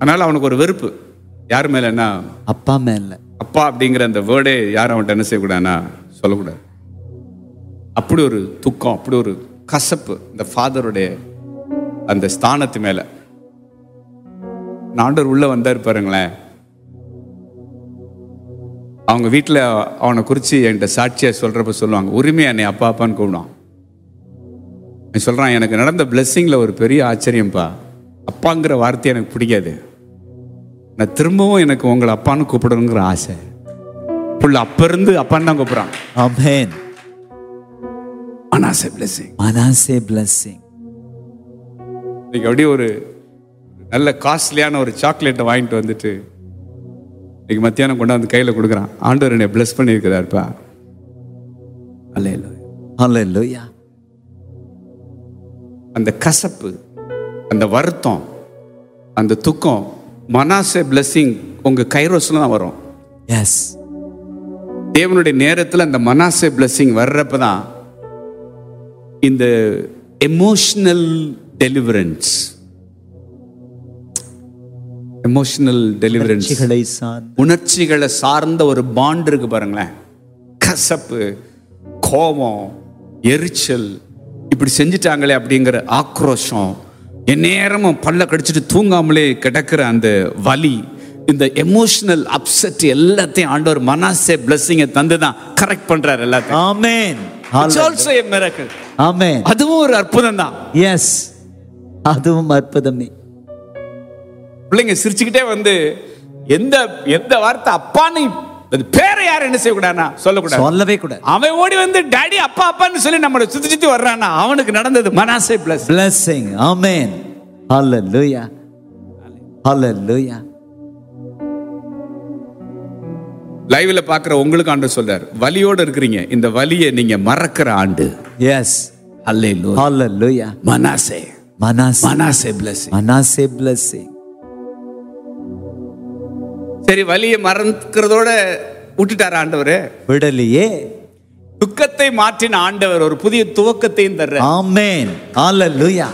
அதனால அவனுக்கு ஒரு வெறுப்பு யார் மேல என்ன அப்பா மேல அப்பா அப்படிங்கிற அந்த வேர்டே யாரும் அவன்கிட்ட என்ன செய்யக்கூடாதுன்னா சொல்லக்கூடாது அப்படி ஒரு துக்கம் அப்படி ஒரு கசப்பு இந்த ஃபாதருடைய அந்த ஸ்தானத்து மேல நான் ஆண்டவர் உள்ள வந்தார் பாருங்களேன் அவங்க வீட்டில் அவனை குறித்து என்கிட்ட சாட்சியா சொல்றப்ப சொல்லுவாங்க உரிமையா என்னை அப்பா அப்பான்னு கூப்பிடுவான் அவன் சொல்றான் எனக்கு நடந்த பிளெஸ்ஸிங்கில் ஒரு பெரிய ஆச்சரியம்ப்பா அப்பாங்கிற வார்த்தை எனக்கு பிடிக்காது நான் திரும்பவும் எனக்கு உங்களை அப்பான்னு கூப்பிடணுங்கிற ஆசை புள்ள அப்ப இருந்து அப்பான்னு தான் கூப்பிடுறான் ஆமென் அனாசை பிளெஸிங் மனாசே blessing இன்னைக்கு அப்படியே ஒரு நல்ல காஸ்ட்லியான ஒரு சாக்லேட்டை வாங்கிட்டு வந்துட்டு இன்னைக்கு மத்தியானம் கொண்டாந்து கையில் கொடுக்குறான் ஆண்டவர் என்னை பிளஸ் பண்ணியிருக்கிறாருப்பா அல்ல hallelujah அந்த கசப்பு அந்த வருத்தம் அந்த துக்கம் மனாசே பிளெஸ்ஸிங் உங்க கைரோஸ்ல தான் வரும் எஸ் தேவனுடைய நேரத்தில் அந்த மனாசே பிளெஸ்ஸிங் வர்றப்ப தான் இந்த எமோஷனல் டெலிவரன்ஸ் எமோஷனல் டெலிவரன்ஸ் உணர்ச்சிகளை சார்ந்து உணர்ச்சிகளை சார்ந்த ஒரு பாண்ட் இருக்கு பாருங்களேன் கசப்பு கோபம் எரிச்சல் இப்படி செஞ்சிட்டாங்களே அப்படிங்கிற ஆக்ரோஷம் எந்நேரமும் பல்ல கடிச்சிட்டு தூங்காமலே கிடக்கிற அந்த வலி இந்த எமோஷனல் அப்செட் எல்லாத்தையும் ஆண்டவர் மனாசே பிளஸ்ஸிங்கை தந்து தான் கரெக்ட் பண்றாரு எல்லாத்தையும் ஆமென் It's also a miracle. ஆமென் அதுவும் ஒரு அற்புதம் தான் எஸ் அதுவும் அற்புதமே பிள்ளைங்க சிரிச்சுக்கிட்டே வந்து எந்த எந்த வார்த்தை அப்பான்னு அது பேரை யாரும் என்ன செய்யக்கூடாதுன்னா சொல்லக்கூடாது சொல்லவே கூடாது அவன் ஓடி வந்து டாடி அப்பா அப்பான்னு சொல்லி நம்மளை சுத்தி சுத்தி வர்றானா அவனுக்கு நடந்தது Manasseh bless blessing amen hallelujah hallelujah லைவ்ல பாக்குற உங்களுக்கு ஆண்டு சொல்றாரு வலியோட இருக்கிறீங்க இந்த வலியை நீங்க மறக்கிற ஆண்டு yes hallelujah hallelujah Manasseh Manasseh Manasseh bless Manasseh blessing சரி வலியை மறக்கிறதோட விட்டுட்டார் ஆண்டவர் விடலையே துக்கத்தை மாற்றின ஆண்டவர் ஒரு புதிய துவக்கத்தையும் தர்ற amen hallelujah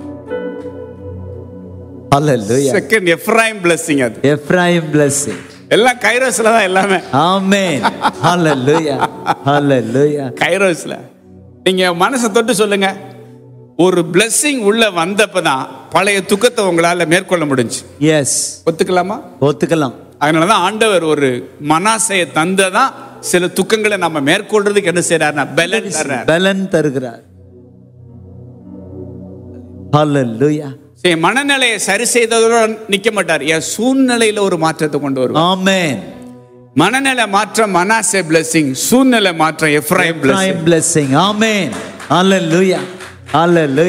hallelujah second Ephraim blessing அது எப்ராயிம் blessing எல்லாம் கைரோஸ்ல தான் எல்லாமே ஆமென் hallelujah hallelujah கைரோஸ்ல நீங்க மனசை தொட்டு சொல்லுங்க ஒரு பிளெஸ்ஸிங் உள்ள வந்தப்பதான் பழைய துக்கத்தை உங்களால மேற்கொள்ள முடிஞ்சு எஸ் ஒத்துக்கலாமா ஒத்துக்கலாம் அதனாலதான் ஆண்டவர் ஒரு மனாசையை தந்ததான் சில துக்கங்களை நம்ம மேற்கொள்றதுக்கு என்ன செய்யறாருன்னா பலன் தர்றார் பலன் தருகிறார் hallelujah சரி, மனநிலையை சரி செய்ததோட நிக்க மாட்டார் என் சூழ்நிலையில ஒரு மாற்றத்தை கொண்டு வருவார் ஆமென் மனநிலை மாற்றம் மனாசே பிளெஸிங் சூழ்நிலை மாற்றம் Ephraim blessing Prime blessing. Amen. Hallelujah. Hallelujah.